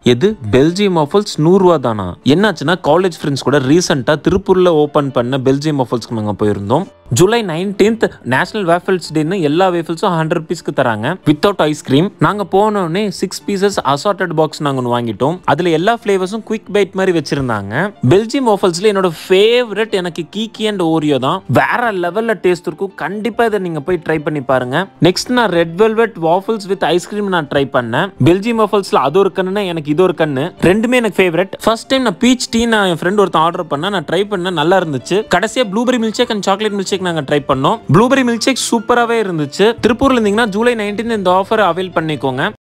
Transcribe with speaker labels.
Speaker 1: எது Belgium waffles நூறுரூவா தானா என்னாச்சுன்னா காலேஜ் ஃப்ரெண்ட்ஸ் கூட ரீசெண்டாக திருப்பூரில் ஓப்பன் பண்ண பெல்ஜியம் வாஃபல்ஸ்க்கு நாங்கள் போயிருந்தோம் ஜூலை நைன்டீன்த் நேஷனல் வேஃபல்ஸ் டேன்னு எல்லா வேஃபல்ஸும் ஹண்ட்ரட் பீஸ்க்கு தராங்க வித்தவுட் ஐஸ்கிரீம் நாங்கள் போனோடனே சிக்ஸ் பீசஸ் அசார்டட் பாக்ஸ் நாங்கள் ஒன்று வாங்கிட்டோம் அதில் எல்லா ஃப்ளேவர்ஸும் குயிக் பைட் மாதிரி வச்சிருந்தாங்க பெல்ஜியம் வாஃபல்ஸில் என்னோட ஃபேவரட் எனக்கு கீக்கி அண்ட் ஓரியோ தான் வேற லெவலில் டேஸ்ட் இருக்கும் கண்டிப்பாக இதை நீங்கள் போய் ட்ரை பண்ணி பாருங்க நெக்ஸ்ட் நான் red velvet waffles with ice cream நான் ட்ரை பண்ணேன் பெல்ஜியம் வாஃபல்ஸில் அது ஒரு கண்ணுனா எனக்கு இது ஒரு கண்ணு ரெண்டுமே எனக்கு ஃபேவரட் ஃபர்ஸ்ட் டைம் நான் பீச் டீ நான் என் ஃப்ரெண்ட் ஒருத்தன் ஆர்டர் பண்ணேன் நான் ட்ரை பண்ணேன் நல்லா இருந்துச்சு கடைசியாக blueberry milk shake and chocolate milk shake நாங்கள் ட்ரை பண்ணோம் ப்ளூபெரி மில்க் ஷேக் சூப்பராகவே இருந்துச்சு திருப்பூர்ல இருந்தீங்கன்னா ஜூலை நைன்டீன் இந்த ஆஃபர் அவைல் பண்ணிக்கோங்க